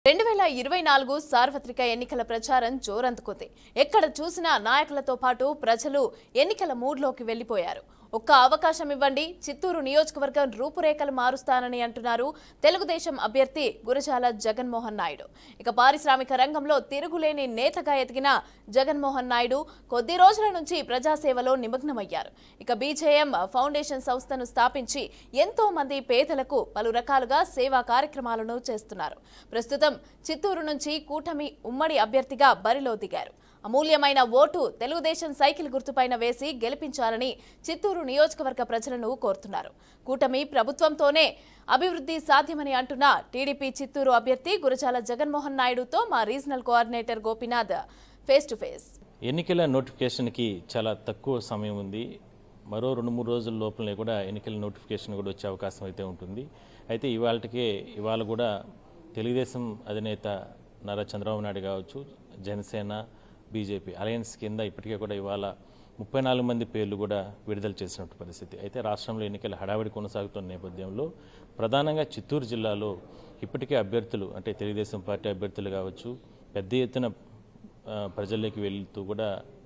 రెండు వేల ఇరవై నాలుగు సార్వత్రిక ఎన్నికల ప్రచారం జోరందుకుంది ఎక్కడ చూసినా నాయకులతో పాటు ప్రజలు ఎన్నికల మూడ్లోకి వెళ్లిపోయారు ఒక్క అవకాశం ఇవ్వండి చిత్తూరు నియోజకవర్గం రూపురేఖలు మారుస్తానని అంటున్నారు తెలుగుదేశం అభ్యర్థి గురజాల జగన్మోహన్ నాయుడు ఇక పారిశ్రామిక రంగంలో తిరుగులేని నేతగా ఎదిగిన జగన్మోహన్ నాయుడు కొద్ది రోజుల నుంచి ప్రజాసేవలో నిమగ్నమయ్యారు ఇక బీజేఎం ఫౌండేషన్ సంస్థను స్థాపించి ఎంతో మంది పేదలకు పలు రకాలుగా సేవా కార్యక్రమాలను చేస్తున్నారు ప్రస్తుతం చిత్తూరు నుంచి కూటమి ఉమ్మడి అభ్యర్థిగా బరిలో దిగారు అమూల్యమైన ఓటు తెలుగుదేశం సైకిల్ గుర్తుపైన వేసి గెలిపించాలని చిత్తూరు నియోజకవర్గ ప్రజలను కోరుతున్నారు కూటమి ప్రభుత్వంతోనే అభివృద్ధి సాధ్యమని అంటున్న టీడీపీ చిత్తూరు అభ్యర్థి గురజాల జగన్మోహన్ నాయుడుతో మా regional coordinator Gopinath face to face ఎన్నికల నోటిఫికేషన్కి చాలా తక్కువ సమయం ఉంది మరో రెండు మూడు రోజుల లోపలనే కూడా ఎన్నికల నోటిఫికేషన్ కూడా వచ్చే అవకాశం అయితే ఉంటుంది అయితే ఇవాళకే ఇవాళ కూడా తెలుగుదేశం అధినేత నారా చంద్రబాబు నాయుడు కావచ్చు జనసేన బీజేపీ అలయన్స్ కింద ఇప్పటికే కూడా ఇవాళ ముప్పై నాలుగు మంది పేర్లు కూడా విడుదల చేసినట్టు పరిస్థితి అయితే రాష్ట్రంలో ఎన్నికల హడావిడి కొనసాగుతున్న నేపథ్యంలో ప్రధానంగా చిత్తూరు జిల్లాలో ఇప్పటికే అభ్యర్థులు అంటే తెలుగుదేశం పార్టీ అభ్యర్థులు కావచ్చు పెద్ద ఎత్తున ఆ, ప్రజల్లోకి వెళ్తూ కూడా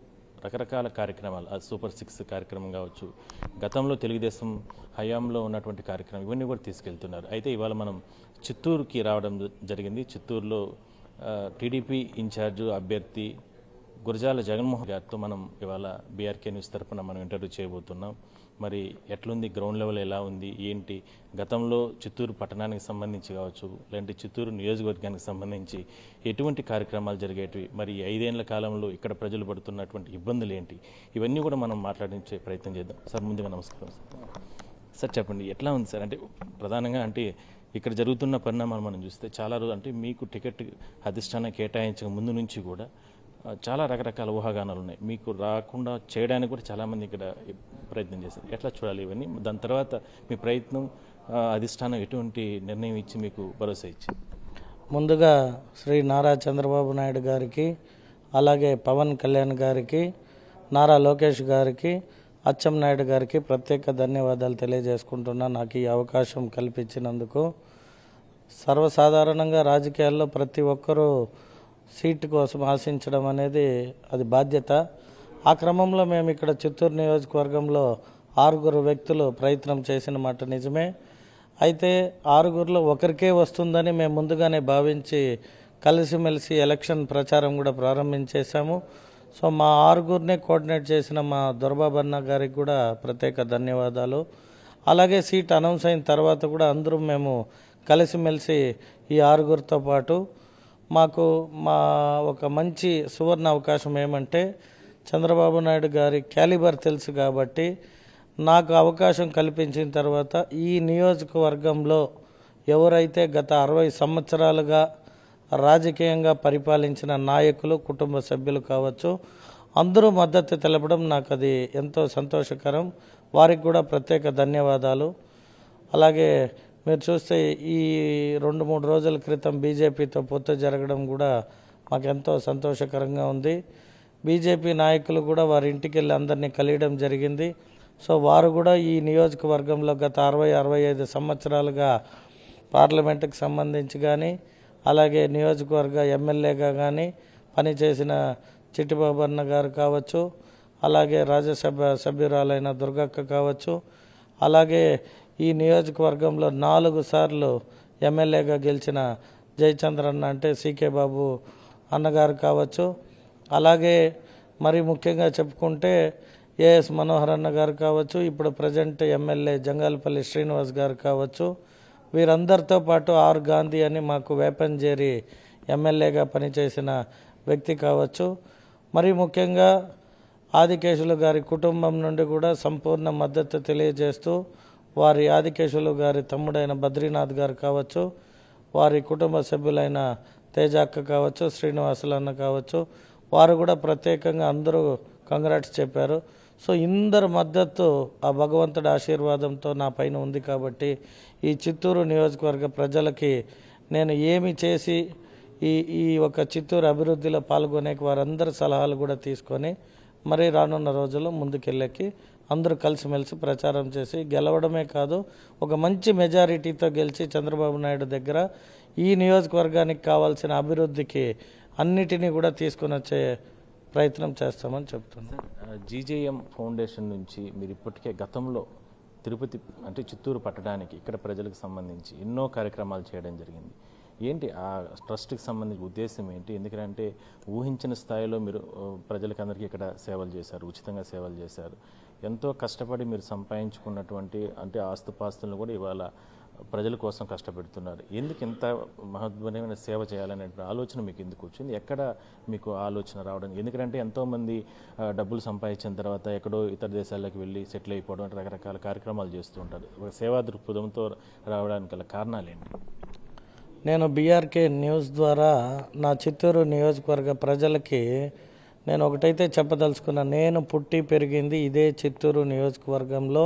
రకరకాల కార్యక్రమాలు ఆ సూపర్ సిక్స్ కార్యక్రమం కావచ్చు గతంలో తెలుగుదేశం హయాంలో ఉన్నటువంటి కార్యక్రమం ఇవన్నీ కూడా తీసుకెళ్తున్నారు అయితే ఇవాళ మనం చిత్తూరుకి రావడం జ- జరిగింది చిత్తూరులో ఆ, టీడీపీ ఇన్ఛార్జు అభ్యర్థి గురజాల జగన్మోహన్ గారితో మనం ఇవాళ బీఆర్కే న్యూస్ తరఫున మనం ఇంటర్వ్యూ చేయబోతున్నాం మరి ఎట్లుంది గ్రౌండ్ లెవెల్ ఎలా ఉంది ఏంటి గతంలో చిత్తూరు పట్టణానికి సంబంధించి కావచ్చు లేదంటే చిత్తూరు నియోజకవర్గానికి సంబంధించి ఎటువంటి కార్యక్రమాలు జరిగేటివి మరి ఈ ఐదేళ్ల కాలంలో ఇక్కడ ప్రజలు పడుతున్నటువంటి ఇబ్బందులు ఏంటి ఇవన్నీ కూడా మనం మాట్లాడించే ప్రయత్నం చేద్దాం సార్ ముందుగా నమస్కారం సార్ సార్ చెప్పండి ఎట్లా ఉంది సార్ అంటే ప్రధానంగా అంటే ఇక్కడ జరుగుతున్న పరిణామాలు మనం చూస్తే చాలా రోజు అంటే మీకు టికెట్ అధిష్టానం కేటాయించక ముందు నుంచి కూడా ఆ, చాలా రకరకాల ఊహాగానాలు ఉన్నాయి మీకు రాకుండా చేయడానికి కూడా చాలామంది ఇక్కడ ప్రయత్నం చేశారు ఎట్లా చూడాలి ఇవన్నీ దాని తర్వాత మీ ప్రయత్నం ఆ, అధిష్టానం ఎటువంటి నిర్ణయం ఇచ్చి మీకు భరోసా ఇచ్చింది ముందుగా శ్రీ నారా చంద్రబాబు నాయుడు గారికి అలాగే పవన్ కళ్యాణ్ గారికి నారా లోకేష్ గారికి అచ్చెం నాయుడు గారికి ప్రత్యేక ధన్యవాదాలు తెలియజేసుకుంటున్నా నాకు ఈ అవకాశం కల్పించినందుకు సర్వసాధారణంగా రాజకీయాల్లో ప్రతి ఒక్కరూ సీటు కోసం ఆశించడం అనేది అది బాధ్యత ఆ క్రమంలో మేము ఇక్కడ చిత్తూరు నియోజకవర్గంలో ఆరుగురు వ్యక్తులు ప్రయత్నం చేసిన మాట నిజమే అయితే ఆరుగురిలో ఒకరికే వస్తుందని మేము ముందుగానే భావించి కలిసిమెలిసి ఎలక్షన్ ప్రచారం కూడా ప్రారంభించేశాము సో మా ఆరుగురిని కోఆర్డినేట్ చేసిన మా దొరబాబన్న గారికి కూడా ప్రత్యేక ధన్యవాదాలు అలాగే సీట్ అనౌన్స్ అయిన తర్వాత కూడా అందరూ మేము కలిసిమెలిసి ఈ ఆరుగురితో పాటు మాకు మా ఒక మంచి సువర్ణ అవకాశం ఏమంటే చంద్రబాబు నాయుడు గారి క్యాలిబర్ తెలుసు కాబట్టి నాకు అవకాశం కల్పించిన తర్వాత ఈ నియోజకవర్గంలో ఎవరైతే గత అరవై సంవత్సరాలుగా రాజకీయంగా పరిపాలించిన నాయకులు కుటుంబ సభ్యులు కావచ్చు అందరూ మద్దతు తెలపడం నాకు అది ఎంతో సంతోషకరం వారికి కూడా ప్రత్యేక ధన్యవాదాలు అలాగే మీరు చూస్తే ఈ రెండు మూడు రోజుల క్రితం బీజేపీతో పొత్తు జరగడం కూడా మాకు ఎంతో సంతోషకరంగా ఉంది బీజేపీ నాయకులు కూడా వారి ఇంటికి వెళ్ళి అందరినీ కలియడం జరిగింది సో వారు కూడా ఈ నియోజకవర్గంలో గత అరవై అరవై ఐదు సంవత్సరాలుగా పార్లమెంటుకు సంబంధించి కానీ అలాగే నియోజకవర్గ ఎమ్మెల్యేగా కానీ పనిచేసిన చిట్టిబాబు అన్న గారు కావచ్చు అలాగే రాజ్యసభ సభ్యురాలైన దుర్గక్క కావచ్చు అలాగే ఈ నియోజకవర్గంలో నాలుగు సార్లు ఎమ్మెల్యేగా గెలిచిన జయచంద్రన్న అంటే సీకే బాబు అన్నగారు కావచ్చు అలాగే మరి ముఖ్యంగా చెప్పుకుంటే ఏఎస్ మనోహర్ అన్న గారు కావచ్చు ఇప్పుడు ప్రజెంట్ ఎమ్మెల్యే జంగాలపల్లి శ్రీనివాస్ గారు కావచ్చు వీరందరితో పాటు ఆర్ గాంధీ అని మాకు వేపంజేరి ఎమ్మెల్యేగా పనిచేసిన వ్యక్తి కావచ్చు మరి ముఖ్యంగా ఆదికేశులు గారి కుటుంబం నుండి కూడా సంపూర్ణ మద్దతు తెలియజేస్తూ వారి ఆదికేశులు గారి తమ్ముడైన బద్రీనాథ్ గారు కావచ్చు వారి కుటుంబ సభ్యులైన తేజాక్క కావచ్చు శ్రీనివాసులు అన్న కావచ్చు వారు కూడా ప్రత్యేకంగా అందరూ కంగ్రాట్స్ చెప్పారు సో ఇందరి మద్దతు ఆ భగవంతుడి ఆశీర్వాదంతో నా పైన ఉంది కాబట్టి ఈ చిత్తూరు నియోజకవర్గ ప్రజలకి నేను ఏమి చేసి ఈ ఈ ఒక చిత్తూరు అభివృద్ధిలో పాల్గొనే వారందరి సలహాలు కూడా తీసుకొని మరి రానున్న రోజుల్లో ముందుకెళ్ళకి అందరూ కలిసిమెలిసి ప్రచారం చేసి గెలవడమే కాదు ఒక మంచి మెజారిటీతో గెలిచి చంద్రబాబు నాయుడు దగ్గర ఈ నియోజకవర్గానికి కావాల్సిన అభివృద్ధికి అన్నిటినీ కూడా తీసుకొని వచ్చే ప్రయత్నం చేస్తామని చెప్తున్నాను జీజేఎం ఫౌండేషన్ నుంచి మీరు ఇప్పటికే గతంలో తిరుపతి అంటే చిత్తూరు పట్టడానికి ఇక్కడ ప్రజలకు సంబంధించి ఎన్నో కార్యక్రమాలు చేయడం జరిగింది ఏంటి ఆ ట్రస్ట్కి సంబంధించిన ఉద్దేశం ఏంటి ఎందుకంటే ఊహించిన స్థాయిలో మీరు ఆ, ప్రజలకు అందరికీ ఇక్కడ సేవలు చేశారు ఉచితంగా సేవలు చేశారు ఎంతో కష్టపడి మీరు సంపాదించుకున్నటువంటి అంటే ఆస్తుపాస్తులను కూడా ఇవాళ ప్రజల కోసం కష్టపెడుతున్నారు ఎందుకు ఇంత మహత్వమైన సేవ చేయాలనే ఆలోచన మీకు ఎందుకు వచ్చింది ఎక్కడ మీకు ఆ ఆలోచన రావడం ఎందుకంటే ఎంతోమంది ఆ, డబ్బులు సంపాదించిన తర్వాత ఎక్కడో ఇతర దేశాలకు వెళ్ళి సెటిల్ అయిపోవడం రకరకాల కార్యక్రమాలు చేస్తూ ఉంటారు ఒక సేవా దృక్పథంతో రావడానికి గల కారణాలు ఏంటి నేను బీఆర్కే న్యూస్ ద్వారా నా చిత్తూరు నియోజకవర్గ ప్రజలకి నేను ఒకటైతే చెప్పదలుచుకున్నా నేను పుట్టి పెరిగింది ఇదే చిత్తూరు నియోజకవర్గంలో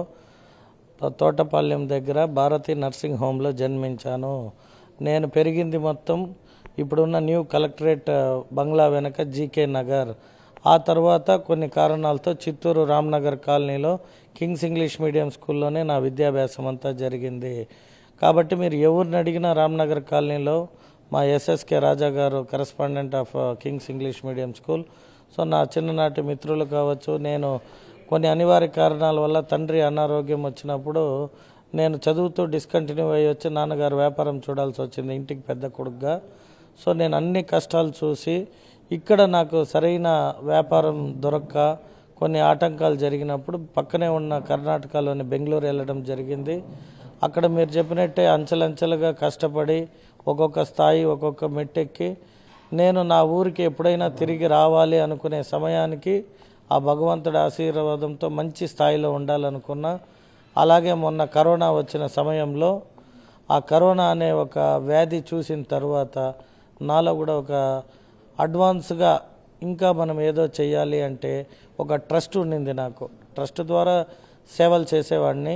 ప- తోటపాలెం దగ్గర భారతీ నర్సింగ్ హోమ్లో జన్మించాను నేను పెరిగింది మొత్తం ఇప్పుడున్న న్యూ కలెక్టరేట్ ఆ, బంగ్లా వెనక జీకే నగర్ ఆ తర్వాత కొన్ని కారణాలతో చిత్తూరు రామ్నగర్ కాలనీలో కింగ్స్ ఇంగ్లీష్ మీడియం స్కూల్లోనే నా విద్యాభ్యాసం అంతా జరిగింది కాబట్టి మీరు ఎవరిని అడిగినా రామ్నగర్ కాలనీలో మా SSK Raja garu correspondent of Kings English medium school so నా చిన్ననాటి మిత్రులు కావచ్చు నేను కొన్ని అనివార్య కారణాల వల్ల తండ్రి అనారోగ్యం వచ్చినప్పుడు నేను చదువుతూ డిస్కంటిన్యూ అయ్యి వచ్చి నాన్నగారు వ్యాపారం చూడాల్సి వచ్చింది ఇంటికి పెద్ద కొడుకుగా సో నేను అన్ని కష్టాలు చూసి ఇక్కడ నాకు సరైన వ్యాపారం దొరక్క కొన్ని ఆటంకాలు జరిగినప్పుడు పక్కనే ఉన్న కర్ణాటకలోని బెంగళూరు వెళ్ళడం జరిగింది అక్కడ మీరు చెప్పినట్టే అంచెలంచెలుగా కష్టపడి ఒక్కొక్క స్థాయి ఒక్కొక్క మెట్టెక్కి నేను నా ఊరికి ఎప్పుడైనా తిరిగి రావాలి అనుకునే సమయానికి ఆ భగవంతుడి ఆశీర్వాదంతో మంచి స్థాయిలో ఉండాలనుకున్నా అలాగే మొన్న కరోనా వచ్చిన సమయంలో ఆ కరోనా అనే ఒక వ్యాధి చూసిన తర్వాత నాలో కూడా ఒక అడ్వాన్స్గా ఇంకా మనం ఏదో చేయాలి అంటే ఒక ట్రస్ట్ ఉండింది నాకు ట్రస్ట్ ద్వారా సేవలు చేసేవాడిని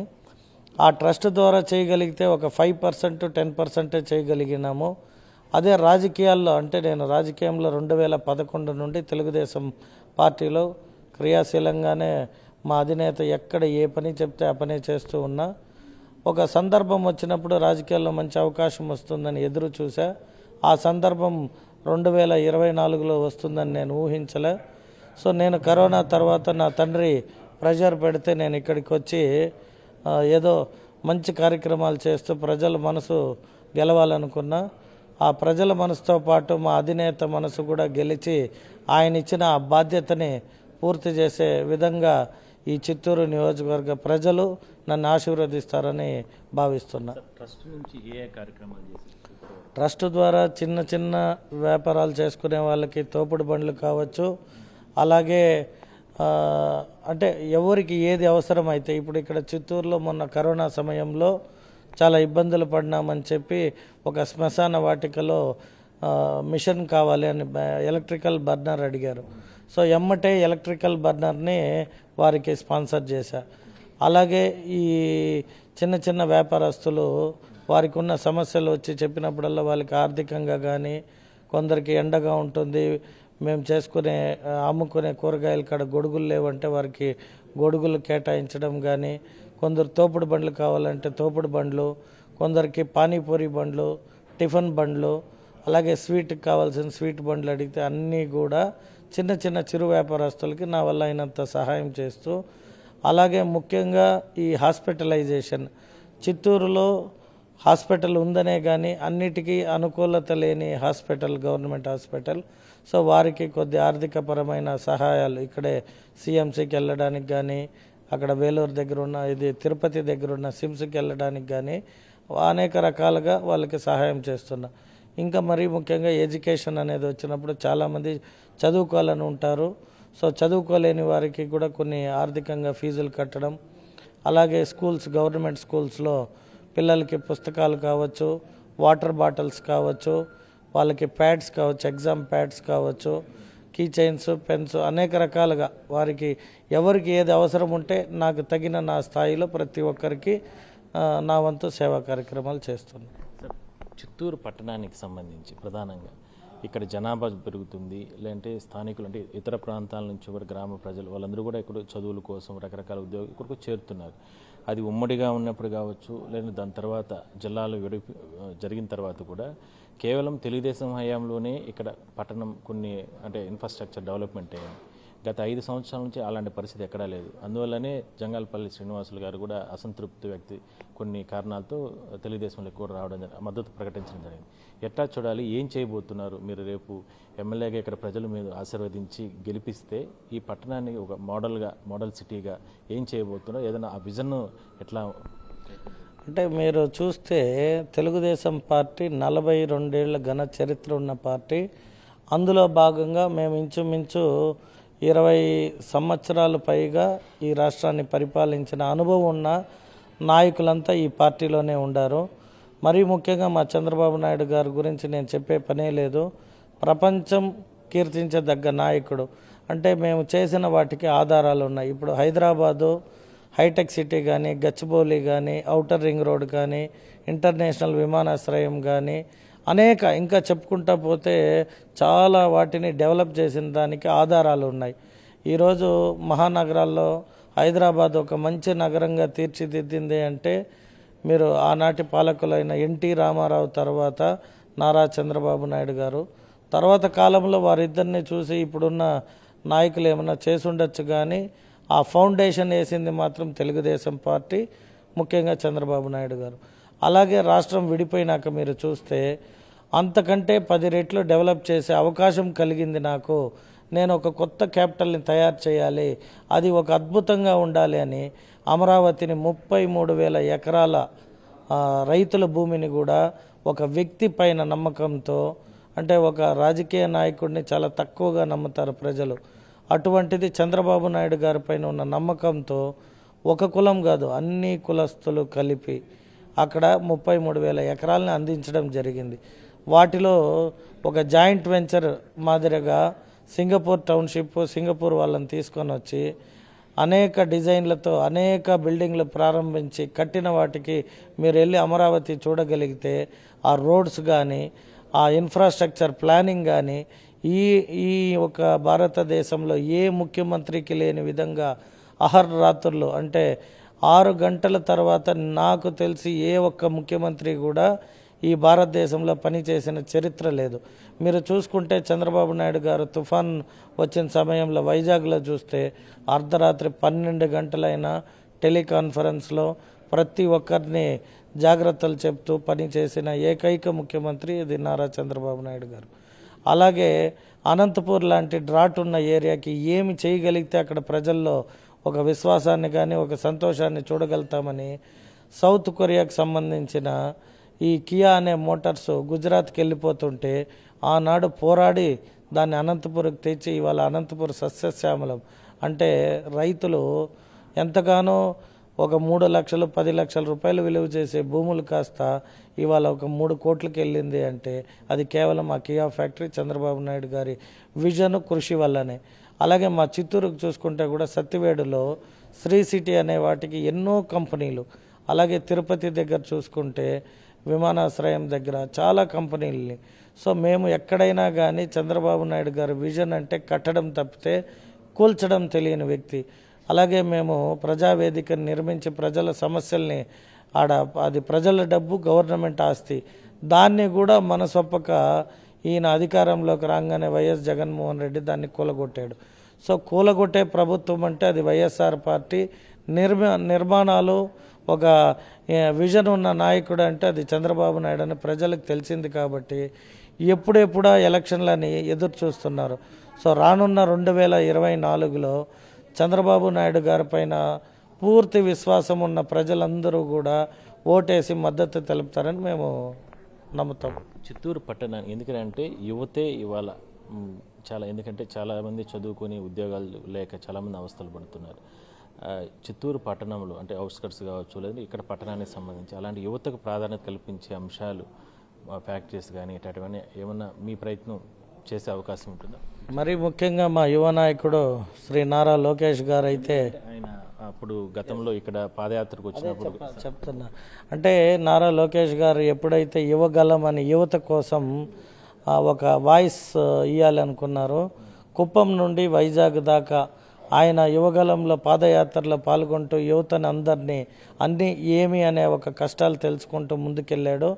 ఆ ట్రస్ట్ ద్వారా చేయగలిగితే ఒక ఫైవ్ పర్సెంట్ టెన్ పర్సెంటే చేయగలిగినాము అదే రాజకీయాల్లో అంటే నేను రాజకీయంలో రెండు వేల పదకొండు నుండి తెలుగుదేశం పార్టీలో క్రియాశీలంగానే మా అధినేత ఎక్కడ ఏ పని చెప్తే ఆ పని చేస్తూ ఉన్నా ఒక సందర్భం వచ్చినప్పుడు రాజకీయాల్లో మంచి అవకాశం వస్తుందని ఎదురు చూసా ఆ సందర్భం రెండు వేల ఇరవై నాలుగులో వస్తుందని నేను ఊహించలే సో నేను కరోనా తర్వాత నా తండ్రి ప్రెషర్ పెడితే నేను ఇక్కడికి వచ్చి ఆ, ఏదో మంచి కార్యక్రమాలు చేస్తూ ప్రజల మనసు గెలవాలనుకున్నా ఆ ప్రజల మనసుతో పాటు మా అధినేత మనసు కూడా గెలిచి ఆయన ఇచ్చిన ఆ బాధ్యతని పూర్తి చేసే విధంగా ఈ చిత్తూరు నియోజకవర్గ ప్రజలు నన్ను ఆశీర్వదిస్తారని భావిస్తున్నా ట్రస్ట్ నుంచి ఏ ఏ కార్యక్రమాలు చేశారు ట్రస్ట్ ద్వారా చిన్న చిన్న వ్యాపారాలు చేసుకునే వాళ్ళకి తోపుడు బండ్లు కావచ్చు అలాగే ఆ, అంటే ఎవరికి ఏది అవసరం అయితే ఇప్పుడు ఇక్కడ చిత్తూరులో మొన్న కరోనా సమయంలో చాలా ఇబ్బందులు పడినామని చెప్పి ఒక శ్మశాన వాటికలో ఆ, మిషన్ కావాలి అని బ- ఎలక్ట్రికల్ బర్నర్ అడిగారు సో ఎమ్మటే ఎలక్ట్రికల్ బర్నర్ని వారికి స్పాన్సర్ చేశా అలాగే ఈ చిన్న చిన్న వ్యాపారస్తులు వారికి ఉన్న సమస్యలు వచ్చి చెప్పినప్పుడల్లా వాళ్ళకి ఆర్థికంగా కానీ కొందరికి ఎండగా ఉంటుంది మేము చేసుకునే ఆ, అమ్ముకునే కూరగాయలు కాడ గొడుగులు లేవంటే వారికి గొడుగులు కేటాయించడం కానీ కొందరు తోపుడు బండ్లు కావాలంటే తోపుడు బండ్లు కొందరికి పానీపూరి బండ్లు టిఫిన్ బండ్లు అలాగే స్వీట్కి కావాల్సిన స్వీట్ బండ్లు అడిగితే అన్నీ కూడా చిన్న చిన్న చిరు వ్యాపారస్తులకి నా వల్ల అయినంత సహాయం చేస్తూ అలాగే ముఖ్యంగా ఈ హాస్పిటలైజేషన్ చిత్తూరులో హాస్పిటల్ ఉందనే కానీ అన్నిటికీ అనుకూలత లేని హాస్పిటల్ గవర్నమెంట్ హాస్పిటల్ సో వారికి కొద్ది ఆర్థికపరమైన సహాయాలు ఇక్కడే సిఎంసికి వెళ్ళడానికి కానీ అక్కడ వేలూరు దగ్గర ఉన్న ఇది తిరుపతి దగ్గర ఉన్న సిమ్స్కి వెళ్ళడానికి కానీ అనేక రకాలుగా వాళ్ళకి సహాయం చేస్తున్నా ఇంకా మరీ ముఖ్యంగా ఎడ్యుకేషన్ అనేది వచ్చినప్పుడు చాలామంది చదువుకోవాలని ఉంటారు సో చదువుకోలేని వారికి కూడా కొన్ని ఆర్థికంగా ఫీజులు కట్టడం అలాగే స్కూల్స్ గవర్నమెంట్ స్కూల్స్లో పిల్లలకి పుస్తకాలు కావచ్చు వాటర్ బాటిల్స్ కావచ్చు వాళ్ళకి ప్యాడ్స్ కావచ్చు ఎగ్జామ్ ప్యాడ్స్ కావచ్చు కీ చైన్స్ పెన్స్ అనేక రకాలుగా వారికి ఎవరికి ఏది అవసరం ఉంటే నాకు తగిన నా స్థాయిలో ప్రతి ఒక్కరికి ఆ, నా వంతు సేవా కార్యక్రమాలు చేస్తున్నాను సార్ చిత్తూరు పట్టణానికి సంబంధించి ప్రధానంగా ఇక్కడ జనాభా పెరుగుతుంది లేదంటే స్థానికులు అంటే ఇతర ప్రాంతాల నుంచి కూడా గ్రామ ప్రజలు వాళ్ళందరూ కూడా ఇక్కడ చదువుల కోసం రకరకాల ఉద్యోగం ఇక్కడికి చేరుతున్నారు అది ఉమ్మడిగా ఉన్నప్పుడు కావచ్చు లేదంటే దాని తర్వాత జిల్లాలు విడి జరిగిన తర్వాత కూడా కేవలం తెలుగుదేశం హయాంలోనే ఇక్కడ పట్టణం కొన్ని అంటే ఇన్ఫ్రాస్ట్రక్చర్ డెవలప్మెంట్ అయ్యింది గత ఐదు సంవత్సరాల నుంచి అలాంటి పరిస్థితి ఎక్కడా లేదు అందువల్లనే జంగాలపల్లి శ్రీనివాసులు గారు కూడా అసంతృప్తి వ్యక్తి కొన్ని కారణాలతో తెలుగుదేశంలో ఎక్కువ రావడం జరి- మద్దతు ప్రకటించడం జరిగింది ఎట్లా చూడాలి ఏం చేయబోతున్నారు మీరు రేపు ఎమ్మెల్యేగా ఇక్కడ ప్రజలు మీరు ఆశీర్వదించి గెలిపిస్తే ఈ పట్టణాన్ని ఒక మోడల్గా మోడల్ సిటీగా ఏం చేయబోతున్నారు ఏదైనా ఆ విజన్ ఎట్లా అంటే మీరు చూస్తే తెలుగుదేశం పార్టీ నలభై రెండేళ్ల ఘన చరిత్ర ఉన్న పార్టీ అందులో భాగంగా మేము ఇంచుమించు ఇరవై సంవత్సరాలు పైగా ఈ రాష్ట్రాన్ని పరిపాలించిన అనుభవం ఉన్న నాయకులంతా ఈ పార్టీలోనే ఉండారు మరీ ముఖ్యంగా మా చంద్రబాబు నాయుడు గారి గురించి నేను చెప్పే పనే లేదు ప్రపంచం కీర్తించదగ్గ నాయకుడు అంటే మేము చేసిన వాటికి ఆధారాలు ఉన్నాయి ఇప్పుడు హైదరాబాదు హైటెక్ సిటీ కానీ గచ్చిబౌలి కానీ ఔటర్ రింగ్ రోడ్ కానీ ఇంటర్నేషనల్ విమానాశ్రయం కానీ అనేక ఇంకా చెప్పుకుంటా పోతే చాలా వాటిని డెవలప్ చేసిన దానికి ఆధారాలు ఉన్నాయి ఈరోజు మహానగరాల్లో హైదరాబాద్ ఒక మంచి నగరంగా తీర్చిదిద్దింది అంటే మీరు ఆనాటి పాలకులైన ఎన్టీ రామారావు తర్వాత నారా చంద్రబాబు నాయుడు గారు తర్వాత కాలంలో వారిద్దరిని చూసి ఇప్పుడున్న నాయకులు ఏమైనా చేసుండొచ్చు కానీ ఆ ఫౌండేషన్ వేసింది మాత్రం తెలుగుదేశం పార్టీ ముఖ్యంగా చంద్రబాబు నాయుడు గారు అలాగే రాష్ట్రం విడిపోయినాక మీరు చూస్తే అంతకంటే పది రెట్లు డెవలప్ చేసే అవకాశం కలిగింది నాకు నేను ఒక కొత్త క్యాపిటల్ని తయారు చేయాలి అది ఒక అద్భుతంగా ఉండాలి అని అమరావతిని ముప్పై మూడు వేల ఎకరాల ఆ, రైతుల భూమిని కూడా ఒక వ్యక్తి పైన నమ్మకంతో అంటే ఒక రాజకీయ నాయకుడిని చాలా తక్కువగా నమ్ముతారు ప్రజలు అటువంటిది చంద్రబాబు నాయుడు గారి పైన ఉన్న నమ్మకంతో ఒక కులం కాదు అన్ని కులస్తులు కలిపి అక్కడ ముప్పై మూడు వేల ఎకరాలని అందించడం జరిగింది వాటిలో ఒక జాయింట్ వెంచర్ మాదిరిగా సింగపూర్ టౌన్షిప్ సింగపూర్ వాళ్ళని తీసుకొని వచ్చి అనేక డిజైన్లతో అనేక బిల్డింగ్లు ప్రారంభించి కట్టిన వాటికి మీరు వెళ్ళి అమరావతి చూడగలిగితే ఆ రోడ్స్ కానీ ఆ ఇన్ఫ్రాస్ట్రక్చర్ ప్లానింగ్ కానీ ఈ ఈ ఒక భారతదేశంలో ఏ ముఖ్యమంత్రికి లేని విధంగా అహర్రాత్రులు అంటే ఆరు గంటల తర్వాత నాకు తెలిసి ఏ ఒక్క ముఖ్యమంత్రి కూడా ఈ భారతదేశంలో పనిచేసిన చరిత్ర లేదు మీరు చూసుకుంటే చంద్రబాబు నాయుడు గారు తుఫాన్ వచ్చిన సమయంలో వైజాగ్లో చూస్తే అర్ధరాత్రి పన్నెండు గంటలైనా టెలికాన్ఫరెన్స్లో ప్రతి ఒక్కరిని జాగ్రత్తలు చెప్తూ పనిచేసిన ఏకైక ముఖ్యమంత్రి ఇది నారా చంద్రబాబు నాయుడు గారు అలాగే అనంతపూర్ లాంటి డ్రాట్ ఉన్న ఏరియాకి ఏమి చేయగలిగితే అక్కడ ప్రజల్లో ఒక విశ్వాసాన్ని కానీ ఒక సంతోషాన్ని చూడగలుగుతామని సౌత్ కొరియాకు సంబంధించిన ఈ కియా అనే మోటార్స్ గుజరాత్కి వెళ్ళిపోతుంటే ఆనాడు పోరాడి దాన్ని అనంతపురకు తెచ్చి ఇవాళ అనంతపురం సస్యశ్యామలం అంటే రైతులు ఎంతగానో ఒక మూడు లక్షలు పది లక్షల రూపాయలు విలువ చేసే భూములు కాస్త ఇవాళ ఒక మూడు కోట్లకి వెళ్ళింది అంటే అది కేవలం ఆ కియా ఫ్యాక్టరీ చంద్రబాబు నాయుడు గారి విజన్ కృషి వల్లనే అలాగే మా చిత్తూరుకు చూసుకుంటే కూడా సత్తివేడులో శ్రీ సిటీ అనే వాటికి ఎన్నో కంపెనీలు అలాగే తిరుపతి దగ్గర చూసుకుంటే విమానాశ్రయం దగ్గర చాలా కంపెనీలని సో మేము ఎక్కడైనా కానీ చంద్రబాబు నాయుడు గారి విజన్ అంటే కట్టడం తప్పితే కూల్చడం తెలియని వ్యక్తి అలాగే మేము ప్రజావేదికను నిర్మించి ప్రజల సమస్యల్ని ఆడ అది ప్రజల డబ్బు గవర్నమెంట్ ఆస్తి దాన్ని కూడా మనసొప్పక ఈయన అధికారంలోకి రాగానే వైఎస్ జగన్మోహన్ రెడ్డి దాన్ని కూలగొట్టాడు సో కూలగొట్టే ప్రభుత్వం అంటే అది వైఎస్ఆర్ పార్టీ నిర్మా నిర్మాణాలు ఒక ఏ, విజన్ ఉన్న నాయకుడు అంటే అది చంద్రబాబు నాయుడు అని ప్రజలకు తెలిసింది కాబట్టి ఎప్పుడెప్పుడా ఎలక్షన్లని ఎదురు చూస్తున్నారు సో రానున్న రెండు వేల ఇరవై నాలుగులో చంద్రబాబు నాయుడు గారి పైన పూర్తి విశ్వాసం ఉన్న ప్రజలందరూ కూడా ఓటేసి మద్దతు తెలుపుతారని మేము నమ్ముతాం చిత్తూరు పట్టణానికి ఎందుకంటే యువతే ఇవాళ మ్, చాలా ఎందుకంటే చాలామంది చదువుకొని ఉద్యోగాలు లేక చాలామంది అవస్థలు పడుతున్నారు ఆ, చిత్తూరు పట్టణంలో అంటే అవుట్స్కట్స్ కావచ్చు లేదా ఇక్కడ పట్టణానికి సంబంధించి అలాంటి యువతకు ప్రాధాన్యత కల్పించే అంశాలు ఆ, ఫ్యాక్టరీస్ కానీ ఇట్లాంటివన్నీ ఏమన్నా మీ ప్రయత్నం చేసే అవకాశం ఉంటుందా మరి ముఖ్యంగా మా యువ నాయకుడు శ్రీ నారా లోకేష్ గారు అయితే ఆయన అప్పుడు గతంలో ఇక్కడ పాదయాత్రకు వచ్చినప్పుడు చెప్తున్నా అంటే నారా లోకేష్ గారు ఎప్పుడైతే యువగలం అని యువత కోసం ఆ, ఒక వాయిస్ ఇవ్వాలనుకున్నారో కుప్పం నుండి వైజాగ్ దాకా ఆయన యువగలంలో పాదయాత్రలో పాల్గొంటూ యువతని అందరినీ అన్ని ఏమి అనే ఒక కష్టాలు తెలుసుకుంటూ ముందుకెళ్ళాడు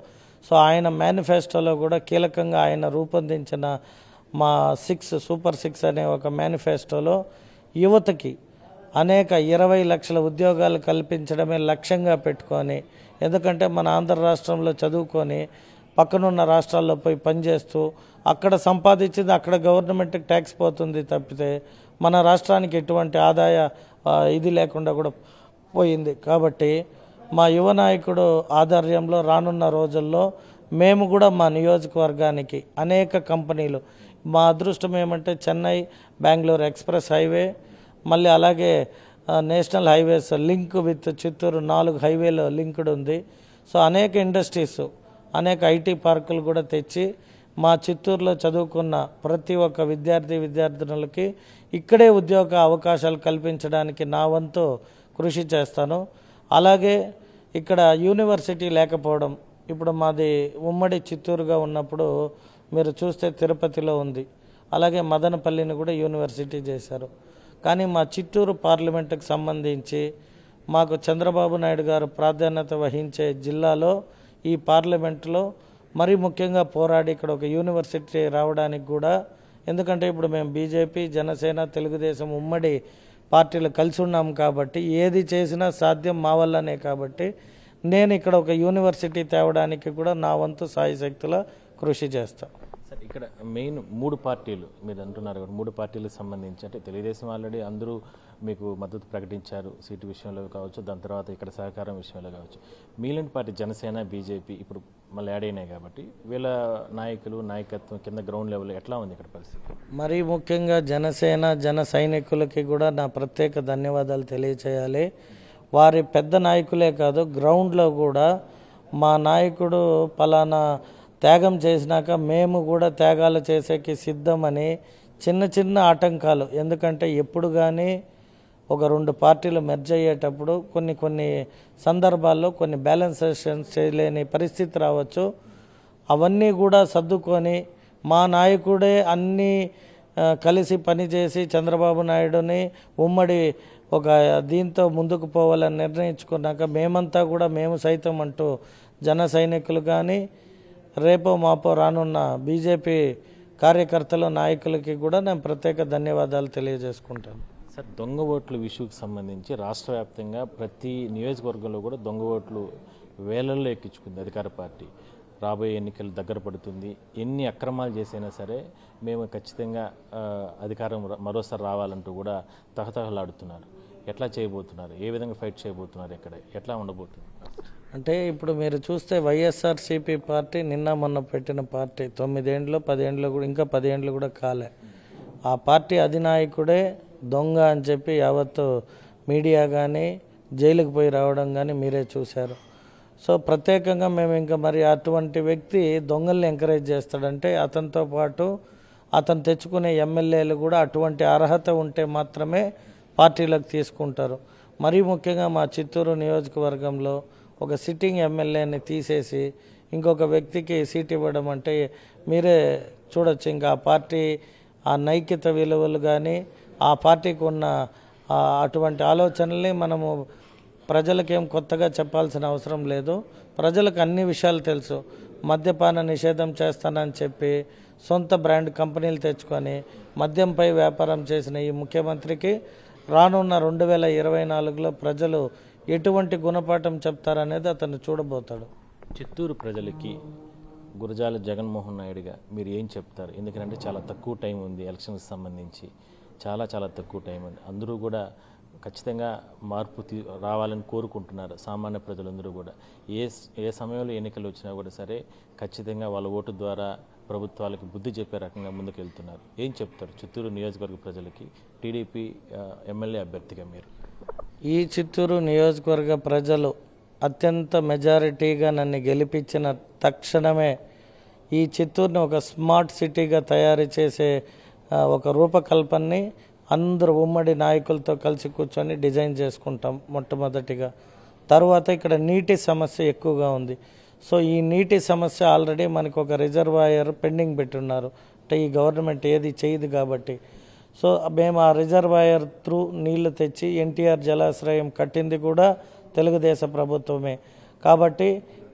సో ఆయన మేనిఫెస్టోలో కూడా కీలకంగా ఆయన రూపొందించిన మా సిక్స్ సూపర్ సిక్స్ అనే ఒక మేనిఫెస్టోలో యువతకి అనేక ఇరవై లక్షల ఉద్యోగాలు కల్పించడమే లక్ష్యంగా పెట్టుకొని ఎందుకంటే మన ఆంధ్ర రాష్ట్రంలో చదువుకొని పక్కనున్న రాష్ట్రాల్లో పోయి పనిచేస్తూ అక్కడ సంపాదించింది అక్కడ గవర్నమెంట్కి ట్యాక్స్ పోతుంది తప్పితే మన రాష్ట్రానికి ఎటువంటి ఆదాయ ఆ, ఇది లేకుండా కూడా పోయింది కాబట్టి మా యువ నాయకుడు ఆధ్వర్యంలో రానున్న రోజుల్లో మేము కూడా మా నియోజకవర్గానికి అనేక కంపెనీలు మా అదృష్టం ఏమంటే చెన్నై బెంగళూరు ఎక్స్ప్రెస్ హైవే మళ్ళీ అలాగే ఆ, national highways link with Chittoor నాలుగు హైవేలో లింక్డ్ ఉంది సో అనేక ఇండస్ట్రీస్ అనేక ఐటీ పార్కులు కూడా తెచ్చి మా చిత్తూరులో చదువుకున్న ప్రతి ఒక్క విద్యార్థి విద్యార్థినులకి ఇక్కడే ఉద్యోగ అవకాశాలు కల్పించడానికి నా వంతు కృషి చేస్తాను అలాగే ఇక్కడ యూనివర్సిటీ లేకపోవడం ఇప్పుడు మాది ఉమ్మడి చిత్తూరుగా ఉన్నప్పుడు మీరు చూస్తే తిరుపతిలో ఉంది అలాగే మదనపల్లిని కూడా యూనివర్సిటీ చేశారు కానీ మా చిత్తూరు పార్లమెంటుకు సంబంధించి మాకు చంద్రబాబు నాయుడు గారు ప్రాధాన్యత వహించే జిల్లాలో ఈ పార్లమెంట్లో మరీ ముఖ్యంగా పోరాడి ఇక్కడ ఒక యూనివర్సిటీ రావడానికి కూడా ఎందుకంటే ఇప్పుడు మేము బీజేపీ జనసేన తెలుగుదేశం ఉమ్మడి పార్టీలు కలిసి ఉన్నాం కాబట్టి ఏది చేసినా సాధ్యం మా వల్లనే కాబట్టి నేను ఇక్కడ ఒక యూనివర్సిటీ తేవడానికి కూడా నా వంతు సాయశక్తుల కృషి చేస్తాను సార్ ఇక్కడ మెయిన్ మూడు పార్టీలు మీరు అంటున్నారు కదా మూడు పార్టీలకు సంబంధించి అంటే తెలుగుదేశం ఆల్రెడీ అందరూ మీకు మద్దతు ప్రకటించారు సీటు విషయంలో కావచ్చు దాని తర్వాత ఇక్కడ సహకారం విషయంలో కావచ్చు మీలాంటి పార్టీ జనసేన బీజేపీ ఇప్పుడు మళ్ళీ యాడ్ అయినాయి కాబట్టి వీళ్ళ నాయకులు నాయకత్వం కింద గ్రౌండ్ లెవెల్ ఎట్లా ఉంది ఇక్కడ పరిస్థితి మరీ ముఖ్యంగా జనసేన జన సైనికులకి కూడా నా ప్రత్యేక ధన్యవాదాలు తెలియచేయాలి వారి పెద్ద నాయకులే కాదు గ్రౌండ్లో కూడా మా నాయకుడు పలానా త్యాగం చేసినాక మేము కూడా త్యాగాలు చేసేకి సిద్ధమని చిన్న చిన్న ఆటంకాలు ఎందుకంటే ఎప్పుడు కానీ ఒక రెండు పార్టీలు మెర్జ్ అయ్యేటప్పుడు కొన్ని కొన్ని సందర్భాల్లో కొన్ని బ్యాలెన్సేషన్స్ చేయలేని పరిస్థితి రావచ్చు అవన్నీ కూడా సర్దుకొని మా నాయకుడే అన్నీ ఆ, కలిసి పనిచేసి చంద్రబాబు నాయుడుని ఉమ్మడి ఒక దీంతో ముందుకు పోవాలని నిర్ణయించుకున్నాక మేమంతా కూడా మేము సైతం అంటూ జన సైనికులు కానీ రేపో మాపో రానున్న బీజేపీ కార్యకర్తలు నాయకులకి కూడా నేను ప్రత్యేక ధన్యవాదాలు తెలియజేసుకుంటాను సార్ దొంగ ఓట్ల ఇష్యూకి సంబంధించి రాష్ట్ర వ్యాప్తంగా ప్రతి నియోజకవర్గంలో కూడా దొంగ ఓట్లు వేలల్లో ఎక్కించుకుంది అధికార పార్టీ రాబోయే ఎన్నికలు దగ్గర పడుతుంది ఎన్ని అక్రమాలు చేసైనా సరే మేము ఖచ్చితంగా ఆ, అధికారం ర- మరోసారి రావాలంటూ కూడా తహతహలాడుతున్నారు ఎట్లా చేయబోతున్నారు ఏ విధంగా ఫైట్ చేయబోతున్నారు ఇక్కడ ఎట్లా ఉండబోతుంది అంటే ఇప్పుడు మీరు చూస్తే వైఎస్ఆర్సీపీ పార్టీ నిన్న మొన్న పెట్టిన పార్టీ తొమ్మిదేండ్లు పదేండ్లు కూడా ఇంకా పదేండ్లు కూడా కాలే ఆ పార్టీ అధినాయకుడే దొంగ అని చెప్పి యావత్తు మీడియా కానీ జైలుకు పోయి రావడం కానీ మీరే చూశారు సో ప్రత్యేకంగా మేము ఇంకా మరి అటువంటి వ్యక్తి దొంగల్ని ఎంకరేజ్ చేస్తాడంటే అతనితో పాటు అతను తెచ్చుకునే ఎమ్మెల్యేలు కూడా అటువంటి అర్హత ఉంటే మాత్రమే పార్టీలకు తీసుకుంటారు మరీ ముఖ్యంగా మా చిత్తూరు నియోజకవర్గంలో ఒక సిట్టింగ్ ఎమ్మెల్యేని తీసేసి ఇంకొక వ్యక్తికి సీట్ ఇవ్వడం అంటే మీరే చూడొచ్చు ఇంకా ఆ పార్టీ ఆ నైక్యత విలువలు కానీ ఆ పార్టీకి ఉన్న ఆ అటువంటి ఆలోచనల్ని మనము ప్రజలకేం కొత్తగా చెప్పాల్సిన అవసరం లేదు ప్రజలకు అన్ని విషయాలు తెలుసు మద్యపాన నిషేధం చేస్తానని చెప్పి సొంత బ్రాండ్ కంపెనీలు తెచ్చుకొని మద్యంపై వ్యాపారం చేసిన ఈ ముఖ్యమంత్రికి రానున్న రెండు వేల ఇరవై నాలుగులో ప్రజలు ఎటువంటి గుణపాఠం చెప్తారనేది అతను చూడబోతాడు చిత్తూరు ప్రజలకి గురజాల జగన్మోహన్ నాయుడుగా మీరు ఏం చెప్తారు ఎందుకంటే చాలా తక్కువ టైం ఉంది ఎలక్షన్కి సంబంధించి చాలా చాలా తక్కువ టైం ఉంది అందరూ కూడా ఖచ్చితంగా మార్పు తీ రావాలని కోరుకుంటున్నారు సామాన్య ప్రజలందరూ కూడా ఏ స- ఏ సమయంలో ఎన్నికలు వచ్చినా కూడా సరే ఖచ్చితంగా వాళ్ళ ఓటు ద్వారా ప్రభుత్వాలకు బుద్ధి చెప్పే రకంగా ముందుకు వెళ్తున్నారు ఏం చెప్తారు చిత్తూరు నియోజకవర్గ ప్రజలకి టీడీపీ ఆ, ఎమ్మెల్యే అభ్యర్థిగా మీరు ఈ చిత్తూరు నియోజకవర్గ ప్రజలు అత్యంత మెజారిటీగా నన్ను గెలిపించిన తక్షణమే ఈ చిత్తూరుని ఒక స్మార్ట్ సిటీగా తయారు చేసే ఆ, ఒక రూపకల్పనని అందరూ ఉమ్మడి నాయకులతో కలిసి కూర్చొని డిజైన్ చేసుకుంటాం మొట్టమొదటిగా తర్వాత ఇక్కడ నీటి సమస్య ఎక్కువగా ఉంది సో ఈ నీటి సమస్య ఆల్రెడీ మనకు ఒక రిజర్వాయర్ పెండింగ్ పెట్టున్నారు అంటే ఈ గవర్నమెంట్ ఏది చేయదు కాబట్టి సో మేము ఆ రిజర్వాయర్ త్రూ నీళ్లు తెచ్చి ఎన్టీఆర్ జలాశ్రయం కట్టింది కూడా తెలుగుదేశం ప్రభుత్వమే కాబట్టి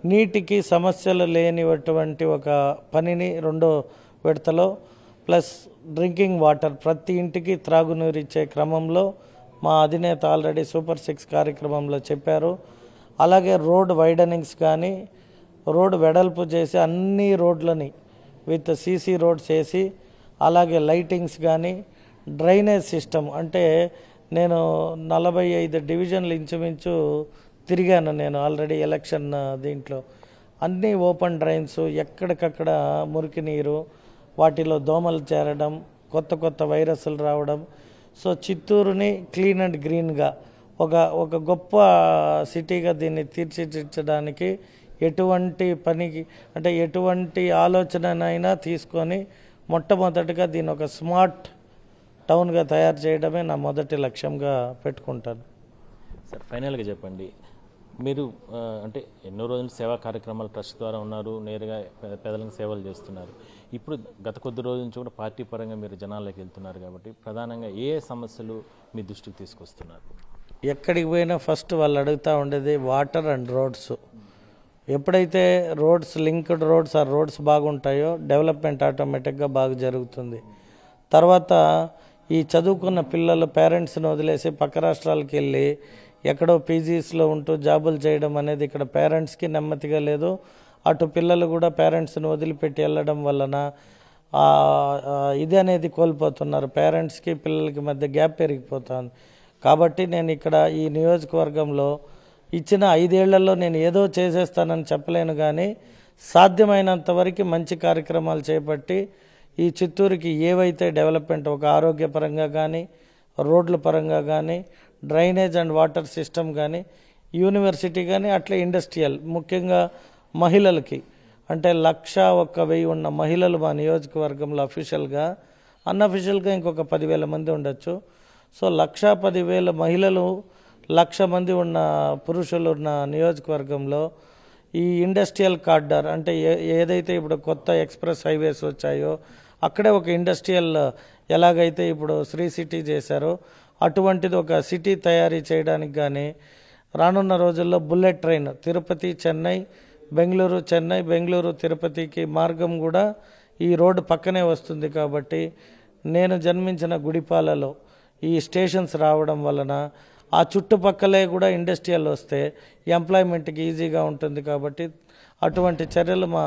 నీటికి సమస్యలు లేనిటువంటి ఒక పనిని రెండో విడతలో ప్లస్ డ్రింకింగ్ వాటర్ ప్రతి ఇంటికి త్రాగునీరు ఇచ్చే క్రమంలో మా అధినేత ఆల్రెడీ సూపర్ సిక్స్ కార్యక్రమంలో చెప్పారు అలాగే రోడ్ వైడనింగ్స్ కానీ రోడ్ వెడల్పు చేసి అన్ని రోడ్లని విత్ సీసీ రోడ్స్ వేసి అలాగే లైటింగ్స్ కానీ డ్రైనేజ్ సిస్టమ్ అంటే నేను నలభై ఐదు డివిజన్లు ఇంచుమించు తిరిగాను నేను ఆల్రెడీ ఎలక్షన్ ఆ, దీంట్లో అన్నీ ఓపెన్ డ్రైన్స్ ఎక్కడికక్కడ మురికి నీరు వాటిలో దోమలు చేరడం కొత్త కొత్త వైరస్లు రావడం సో చిత్తూరుని క్లీన్ అండ్ గ్రీన్గా ఒక ఒక గొప్ప సిటీగా దీన్ని తీర్చిదిద్దడానికి ఎటువంటి పనికి అంటే ఎటువంటి ఆలోచననైనా తీసుకొని మొట్టమొదటిగా దీన్ని ఒక స్మార్ట్ టౌన్గా తయారు చేయడమే నా మొదటి లక్ష్యంగా పెట్టుకుంటాను సార్ ఫైనల్గా చెప్పండి మీరు ఆ, అంటే ఎన్నో రోజులు సేవా కార్యక్రమాలు ట్రస్ట్ ద్వారా ఉన్నారు నేరుగా పే- పేదలకు సేవలు చేస్తున్నారు ఇప్పుడు గత కొద్ది రోజుల నుంచి కూడా పార్టీ పరంగా మీరు జనాల్లోకి వెళ్తున్నారు కాబట్టి ప్రధానంగా ఏ ఏ సమస్యలు మీ దృష్టికి తీసుకొస్తున్నారు ఎక్కడికి పోయినా ఫస్ట్ వాళ్ళు అడుగుతూ ఉండేది వాటర్ అండ్ రోడ్స్ ఎప్పుడైతే రోడ్స్ లింక్డ్ రోడ్స్ ఆ రోడ్స్ బాగుంటాయో డెవలప్మెంట్ ఆటోమేటిక్గా బాగా జరుగుతుంది తర్వాత ఈ చదువుకున్న పిల్లలు పేరెంట్స్ని వదిలేసి పక్క రాష్ట్రాలకు వెళ్ళి ఎక్కడో పీజీస్లో ఉంటూ జాబులు చేయడం అనేది ఇక్కడ పేరెంట్స్కి నెమ్మదిగా లేదు అటు పిల్లలు కూడా పేరెంట్స్ని వదిలిపెట్టి వెళ్ళడం వలన ఆ, ఆ, ఇది అనేది కోల్పోతున్నారు పేరెంట్స్కి పిల్లలకి మధ్య గ్యాప్ పెరిగిపోతుంది కాబట్టి నేను ఇక్కడ ఈ నియోజకవర్గంలో ఇచ్చిన ఐదేళ్లలో నేను ఏదో చేసేస్తానని చెప్పలేను కానీ సాధ్యమైనంత వరకు మంచి కార్యక్రమాలు చేపట్టి ఈ చిత్తూరుకి ఏవైతే డెవలప్మెంట్ ఒక ఆరోగ్యపరంగా కానీ రోడ్ల పరంగా కానీ డ్రైనేజ్ అండ్ వాటర్ సిస్టమ్ కానీ యూనివర్సిటీ కానీ అట్లే ఇండస్ట్రియల్ ముఖ్యంగా మహిళలకి అంటే లక్ష ఒక్క వెయ్యి ఉన్న మహిళలు మా నియోజకవర్గంలో అఫీషియల్గా అన్అఫీషియల్గా ఇంకొక పదివేల మంది ఉండొచ్చు సో లక్ష పదివేల మహిళలు లక్ష మంది ఉన్న పురుషులు ఉన్న నియోజకవర్గంలో ఈ ఇండస్ట్రియల్ కార్డర్ అంటే ఏ ఏదైతే ఇప్పుడు కొత్త ఎక్స్ప్రెస్ హైవేస్ వచ్చాయో అక్కడే ఒక ఇండస్ట్రియల్ ఎలాగైతే ఇప్పుడు శ్రీ సిటీ చేశారో అటువంటిది ఒక సిటీ తయారీ చేయడానికి కానీ రానున్న రోజుల్లో బుల్లెట్ ట్రైన్ తిరుపతి చెన్నై బెంగళూరు చెన్నై బెంగళూరు తిరుపతికి మార్గం కూడా ఈ రోడ్డు పక్కనే వస్తుంది కాబట్టి నేను జన్మించిన గుడిపాలలో ఈ స్టేషన్స్ రావడం వలన ఆ చుట్టుపక్కలే కూడా ఇండస్ట్రియల్ వస్తే ఎంప్లాయ్మెంట్కి ఈజీగా ఉంటుంది కాబట్టి అటువంటి చర్యలు మా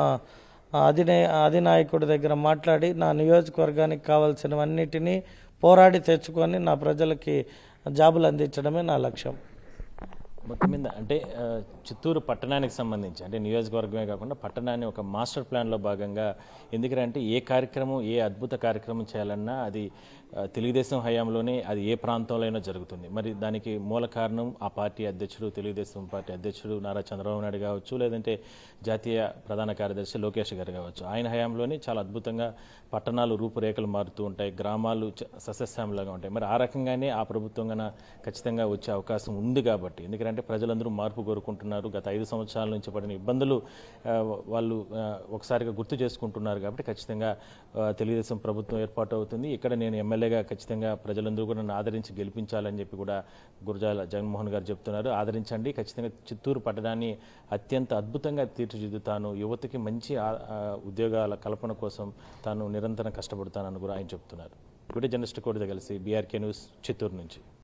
అధినే అధినాయకుడి దగ్గర మాట్లాడి నా నియోజకవర్గానికి కావాల్సినవన్నిటినీ పోరాడి తెచ్చుకొని నా ప్రజలకి జాబులు అందించడమే నా లక్ష్యం మొత్తం మీద అంటే ఆ, చిత్తూరు పట్టణానికి సంబంధించి అంటే నియోజకవర్గమే కాకుండా పట్టణాన్ని ఒక మాస్టర్ ప్లాన్లో భాగంగా ఎందుకంటే ఏ కార్యక్రమం ఏ అద్భుత కార్యక్రమం చేయాలన్నా అది ఆ, తెలుగుదేశం హయాంలోనే అది ఏ ప్రాంతంలో అయినా జరుగుతుంది మరి దానికి మూల కారణం ఆ పార్టీ అధ్యక్షుడు తెలుగుదేశం పార్టీ అధ్యక్షుడు నారా చంద్రబాబు నాయుడు కావచ్చు లేదంటే జాతీయ ప్రధాన కార్యదర్శి లోకేష్ గారు కావచ్చు ఆయన హయాంలోనే చాలా అద్భుతంగా పట్టణాలు రూపురేఖలు మారుతూ ఉంటాయి గ్రామాలు చ- సస్యశ్యామలంగా ఉంటాయి మరి ఆ రకంగానే ఆ ప్రభుత్వం గన ఖచ్చితంగా వచ్చే అవకాశం ఉంది కాబట్టి ఎందుకంటే ప్రజలందరూ మార్పు కోరుకుంటున్నారు గత ఐదు సంవత్సరాల నుంచి పడిన ఇబ్బందులు ఆ, వాళ్ళు ఆ, ఒకసారిగా గుర్తు చేసుకుంటున్నారు కాబట్టి ఖచ్చితంగా ఆ, తెలుగుదేశం ప్రభుత్వం ఏర్పాటు అవుతుంది ఇక్కడ నేను ఎమ్మెల్యేగా ఖచ్చితంగా ప్రజలందరూ కూడా నన్ను ఆదరించి గెలిపించాలని చెప్పి కూడా గురజాల జగన్మోహన్ గారు చెప్తున్నారు ఆదరించండి ఖచ్చితంగా చిత్తూరు పట్టణాన్ని అత్యంత అద్భుతంగా తీర్చిదిద్దుతాను యువతకి మంచి ఆ- ఆ ఉద్యోగాల కల్పన కోసం తాను నిరంతరం కష్టపడతానని కూడా ఆయన చెప్తున్నారు వీడియో జర్నలిస్ట్ కోటితో కలిసి బీఆర్కే న్యూస్ చిత్తూరు నుంచి